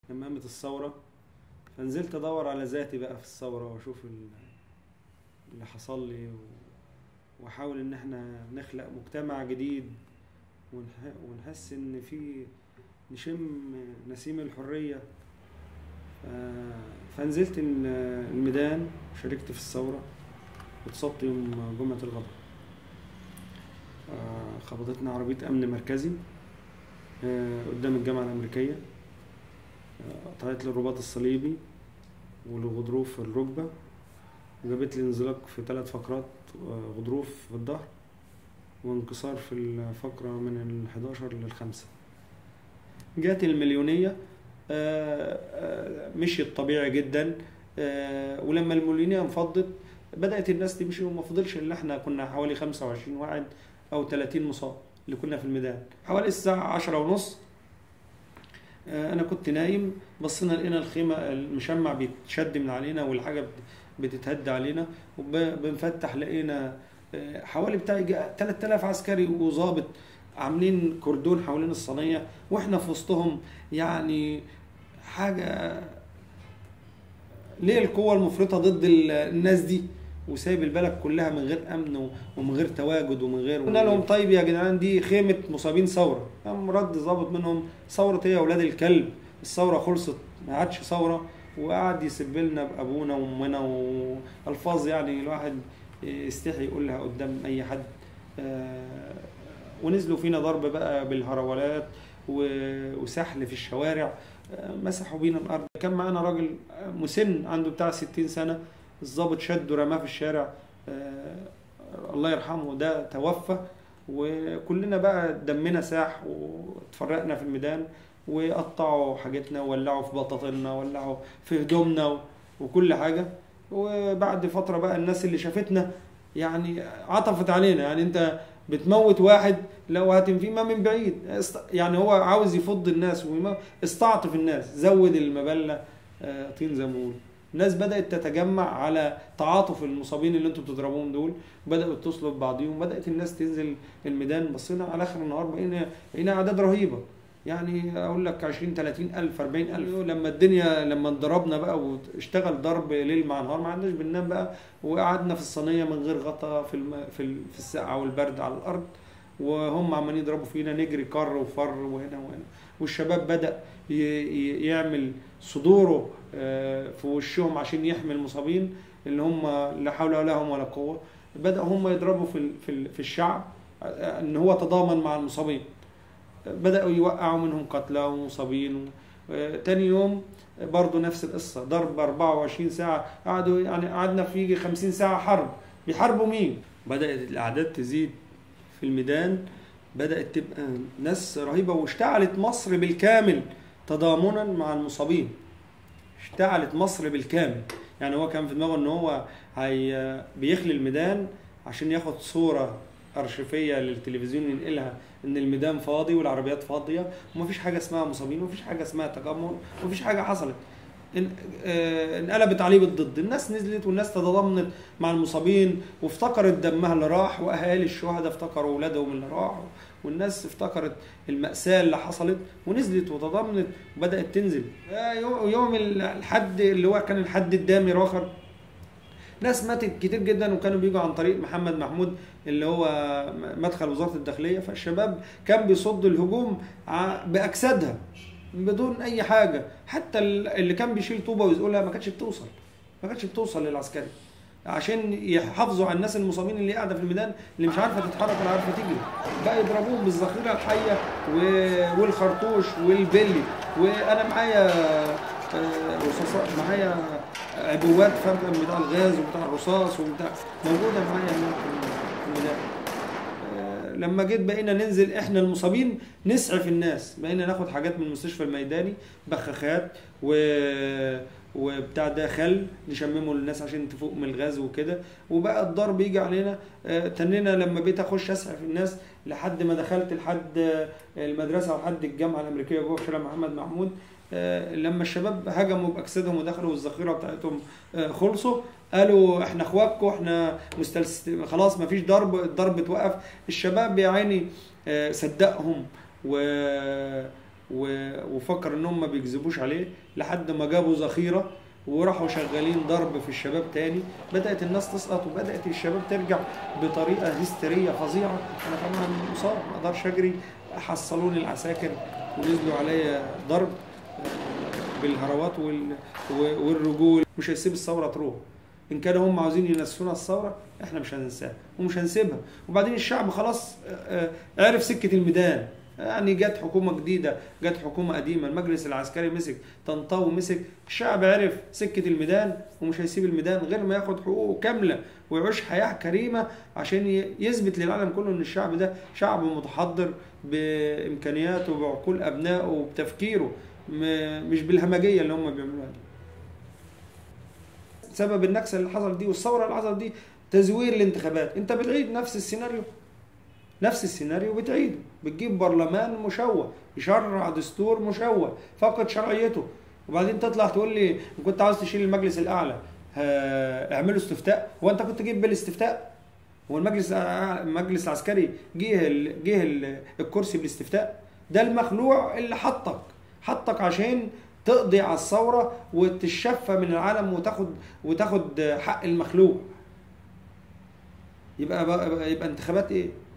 كمامة الثورة فنزلت ادور على ذاتي بقى في الثورة واشوف ال- اللي حصل لي و- واحاول ان احنا نخلق مجتمع جديد ونح- ونحس ان في نشم نسيم الحرية ف- فنزلت ال- الميدان شاركت في الثورة واتصبت يوم جمعة الغضب آه، خبطتنا عربية أمن مركزي آه، قدام الجامعة الأمريكية آه، قطعت لي الرباط الصليبي والغضروف في الركبة وجابت لي انزلاق في ثلاث فقرات آه، غضروف في الظهر وانكسار في الفقرة من الحداشر للخمسة جات المليونية آه، آه، مشيت طبيعي جدا آه، ولما المليونية انفضت بدأت الناس تمشي وما فضلش إلا احنا كنا حوالي 25 واحد أو 30 مصاب اللي كنا في الميدان حوالي الساعة عشرة ونص آه، أنا كنت نايم بصينا لقينا الخيمة المشمع بيتشد من علينا والحاجة بت- بتتهد علينا وبنفتح لقينا آه، حوالي بتاع يجي 3000 عسكري وظابط عاملين كردون حوالين الصينية واحنا في وسطهم يعني حاجة ليه القوة المفرطة ضد ال- الناس دي وسايب البلد كلها من غير امن و- ومن غير تواجد ومن غير قلنا لهم طيب يا جدعان دي خيمة مصابين ثورة قام رد ظابط منهم ثورة ايه يا اولاد الكلب الثورة خلصت ما عادش ثورة وقعد يسب لنا بابونا وامنا والفاظ يعني الواحد يستحي يقولها قدام اي حد آه، ونزلوا فينا ضرب بقى بالهرولات و- وسحل في الشوارع آه، مسحوا بينا الارض كان معانا راجل مسن عنده بتاع 60 سنه الضابط شده رماه في الشارع آه، الله يرحمه ده توفى وكلنا بقى دمنا ساح واتفرقنا في الميدان وقطعوا حاجتنا وولعوا في بطاطلنا وولعوا في هدومنا و- وكل حاجه وبعد فتره بقى الناس اللي شافتنا يعني عطفت علينا يعني انت بتموت واحد لو هتنفيه ما من بعيد است- يعني هو عاوز يفض الناس ويم- استعطف الناس زود المبلة آه، طين زي ما بيقولوا. الناس بدأت تتجمع على تعاطف المصابين اللي انتوا بتضربوهم دول بدأوا يتصلوا ببعضهم بدأت الناس تنزل الميدان بصينا على آخر النهار بقينا بقينا أعداد رهيبة يعني أقول لك 20 30 ألف 40 ألف لما الدنيا لما انضربنا بقى واشتغل ضرب ليل مع نهار ما عندناش بننام بقى وقعدنا في الصينية من غير غطا في الم... في, ال... في السقعة والبرد على الأرض وهم عمالين يضربوا فينا نجري كر وفر وهنا وهنا والشباب بدأ ي... ي... يعمل صدوره آه، في وشهم عشان يحمي المصابين اللي هم لا حول ولا لهم ولا قوة بدأوا هم يضربوا في ال... في, ال... في الشعب آه، ان هو تضامن مع المصابين بدأوا يوقعوا منهم قتلى ومصابين و... آه، تاني يوم برضه نفس القصة ضرب 24 ساعة قعدوا يعني قعدنا في يجي 50 ساعة حرب بيحاربوا مين؟ بدأت الأعداد تزيد في الميدان بدأت تبقى ناس رهيبة واشتعلت مصر بالكامل تضامنا مع المصابين اشتعلت مصر بالكامل يعني هو كان في دماغه ان هو هي بيخلي الميدان عشان ياخد صورة أرشيفية للتلفزيون ينقلها ان الميدان فاضي والعربيات فاضية ومفيش حاجة اسمها مصابين ومفيش حاجة اسمها تجمهر ومفيش حاجة حصلت ان- آه، انقلبت عليه بالضد الناس نزلت والناس تضامنت مع المصابين وافتكرت دمها اللي راح واهالي الشهداء افتكروا اولادهم اللي راحوا والناس افتكرت المأساة اللي حصلت ونزلت وتضامنت وبدأت تنزل آه، يو- يوم الحد اللي هو كان الحد الدامي الاخر ناس ماتت كتير جدا وكانوا بيجوا عن طريق محمد محمود اللي هو مدخل وزارة الداخلية فالشباب كان بيصد الهجوم ع- بأجسادها بدون أي حاجة حتى ال- اللي كان بيشيل طوبة ويزقلها ما كانتش بتوصل ما كانتش بتوصل للعسكري عشان يحافظوا على الناس المصابين اللي قاعده في الميدان اللي مش عارفه تتحرك ولا عارفه تجري بقى يضربوهم بالذخيره الحيه و- والخرطوش والبلي وانا معايا آه، رصاصات معايا عبوات فاهم بتاع الغاز وبتاع الرصاص وبتاع موجوده معايا هناك في الميدان آه، لما جيت بقينا ننزل احنا المصابين نسعف الناس بقينا ناخد حاجات من المستشفى الميداني بخاخات و وبتاع ده خل نشممه للناس عشان تفوق من الغاز وكده وبقى الضرب يجي علينا آه، تنينا لما بقيت اخش اسعف الناس لحد ما دخلت لحد آه، المدرسه وحد الجامعه الامريكيه جوه في شارع محمد محمود آه، لما الشباب هجموا باجسادهم ودخلوا والذخيره بتاعتهم آه، خلصوا قالوا احنا اخواتكم احنا مستلس خلاص ما فيش ضرب الضرب اتوقف الشباب يا عيني آه، صدقهم و و- وفكر انهم ما بيكذبوش عليه لحد ما جابوا ذخيره وراحوا شغالين ضرب في الشباب تاني بدات الناس تسقط وبدات الشباب ترجع بطريقه هستيريه فظيعه انا طبعا مصاب ما اقدرش اجري حصلوني العساكر ونزلوا عليا ضرب آه، بالهروات وال- و- والرجول مش هيسيب الثوره تروح ان كانوا هم عاوزين ينسونا الثوره احنا مش هننساها ومش هنسيبها وبعدين الشعب خلاص آه، آه، عرف سكه الميدان يعني جت حكومه جديده جت حكومه قديمه المجلس العسكري مسك طنطاوي مسك الشعب عرف سكه الميدان ومش هيسيب الميدان غير ما ياخد حقوقه كامله ويعيش حياه كريمه عشان ي- يثبت للعالم كله ان الشعب ده شعب متحضر بامكانياته وبعقول ابنائه وبتفكيره م- مش بالهمجيه اللي هم بيعملوها دي سبب النكسه اللي حصل دي والثوره اللي حصل دي تزوير الانتخابات انت بتعيد نفس السيناريو نفس السيناريو بتعيده بتجيب برلمان مشوه يشرع دستور مشوه فقد شرعيته وبعدين تطلع تقول لي إن كنت عاوز تشيل المجلس الاعلى ها- اعملوا استفتاء هو انت كنت جيب بالاستفتاء هو المجلس المجلس العسكري جه ال- جه ال- الكرسي بالاستفتاء ده المخلوع اللي حطك حطك عشان تقضي على الثوره وتتشفى من العالم وتاخد وتاخد حق المخلوع يبقى بقى يبقى انتخابات ايه؟